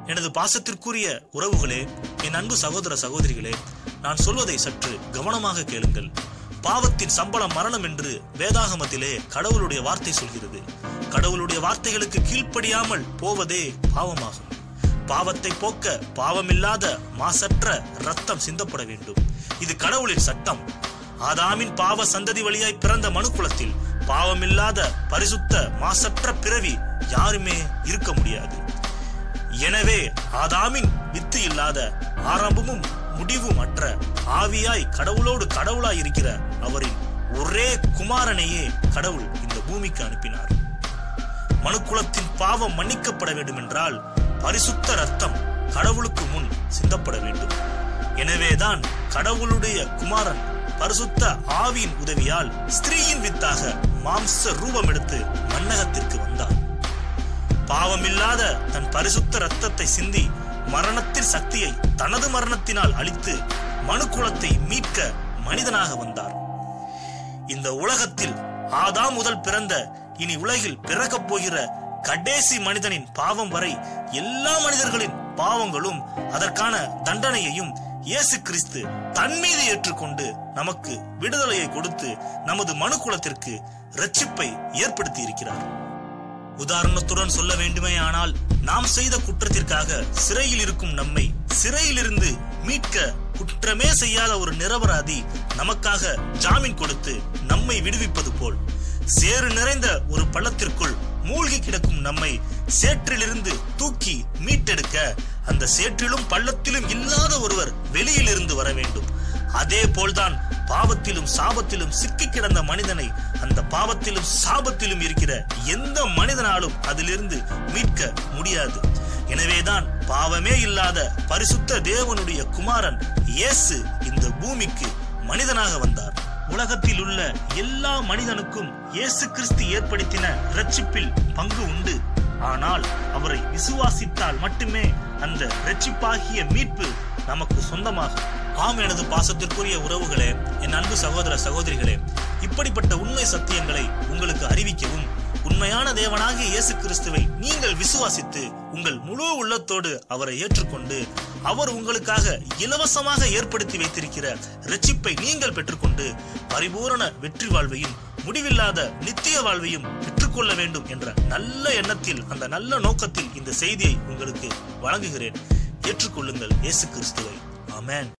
எனது பாசத்திற்குரிய உறவுகளே என் அன்பு சகோதர சகோதரிகளே நான் சொல்வதை சற்று கவனமாக கேளுங்கள் பாவத்தின் சம்பளம் மரணம் என்று வேதாகமத்திலே கடவுளுடைய வார்த்தை சொல்கிறது கடவுளுடைய வார்த்தைகளுக்கு கீழ்ப்படியாமல் போவதே பாவமாகும் பாவத்தை போக்க பாவமில்லாத மாசற்ற ரத்தம் சிந்தப்பட வேண்டும் இது கடவுளின் சட்டம் ஆதாமின் பாவ சந்ததி வழியாய் பிறந்த மனுக்குலத்தில் பாவமில்லாத பரிசுத்த மாசற்ற பிறவி யாருமே இருக்க முடியாது எனவே ஆதாமின் வித்து இல்லாத ஆரம்பமும் முடிவும் அற்ற ஆவியாய் கடவுளோடு கடவுளாய் இருக்கிற அவரின் ஒரே குமாரனையே கடவுள் இந்த பூமிக்கு அனுப்பினார் மனுக்குலத்தின் பாவம் மன்னிக்கப்பட வேண்டும் என்றால் பரிசுத்த ரத்தம் கடவுளுக்கு முன் சிந்தப்பட வேண்டும் எனவேதான் கடவுளுடைய குமாரன் பரிசுத்த ஆவியின் உதவியால் ஸ்திரீயின் வித்தாக மாம்ச ரூபம் எடுத்து மன்னகத்திற்கு வந்தார் பாவமில்லாத தன் பரிசுத்த ரத்தத்தை சிந்தி மரணத்தின் சக்தியை தனது மரணத்தினால் அழித்து மனுக்குலத்தை மீட்க மனிதனாக வந்தார் இந்த உலகத்தில் ஆதாம் முதல் பிறந்த இனி உலகில் பிறக்கப் போகிற கடைசி மனிதனின் பாவம் வரை எல்லா மனிதர்களின் பாவங்களும் அதற்கான தண்டனையையும் இயேசு கிறிஸ்து தன் மீது ஏற்றுக்கொண்டு நமக்கு விடுதலையை கொடுத்து நமது மனுக்குலத்திற்கு ரட்சிப்பை ஏற்படுத்தி இருக்கிறார் உதாரணத்துடன் சொல்ல வேண்டுமே ஆனால் நாம் செய்த குற்றத்திற்காக சிறையில் இருக்கும் நம்மை சிறையிலிருந்து மீட்க குற்றமே செய்யாத ஒரு நிரபராதி நமக்காக ஜாமீன் கொடுத்து நம்மை விடுவிப்பது போல் சேறு நிறைந்த ஒரு பள்ளத்திற்குள் மூழ்கி கிடக்கும் நம்மை சேற்றிலிருந்து தூக்கி மீட்டெடுக்க அந்த சேற்றிலும் பள்ளத்திலும் இல்லாத ஒருவர் வெளியில் இருந்து வர வேண்டும் அதே போல்தான் பாவத்திலும் சாபத்திலும் சிக்கி கிடந்த மனிதனை அந்த பாவத்திலும் சாபத்திலும் இருக்கிற எந்த மனிதனாலும் அதிலிருந்து மீட்க முடியாது எனவேதான் பாவமே இல்லாத பரிசுத்த தேவனுடைய குமாரன் இயேசு இந்த பூமிக்கு மனிதனாக வந்தார் உலகத்தில் உள்ள எல்லா மனிதனுக்கும் இயேசு கிறிஸ்து ஏற்படுத்தின ரட்சிப்பில் பங்கு உண்டு ஆனால் அவரை விசுவாசித்தால் மட்டுமே அந்த ரட்சிப்பாகிய மீட்பு நமக்கு சொந்தமாகும் ஆம் எனது பாசத்திற்குரிய உறவுகளே என் அன்பு சகோதர சகோதரிகளே இப்படிப்பட்ட உண்மை சத்தியங்களை உங்களுக்கு அறிவிக்கவும் உண்மையான தேவனாகிய இயேசு கிறிஸ்துவை நீங்கள் விசுவாசித்து உங்கள் முழு உள்ளத்தோடு அவரை ஏற்றுக்கொண்டு அவர் உங்களுக்காக இலவசமாக ஏற்படுத்தி வைத்திருக்கிற ரட்சிப்பை நீங்கள் பெற்றுக்கொண்டு பரிபூரண வெற்றி வாழ்வையும் முடிவில்லாத நித்திய வாழ்வையும் பெற்றுக்கொள்ள வேண்டும் என்ற நல்ல எண்ணத்தில் அந்த நல்ல நோக்கத்தில் இந்த செய்தியை உங்களுக்கு வழங்குகிறேன் ஏற்றுக்கொள்ளுங்கள் இயேசு கிறிஸ்துவை ஆமென்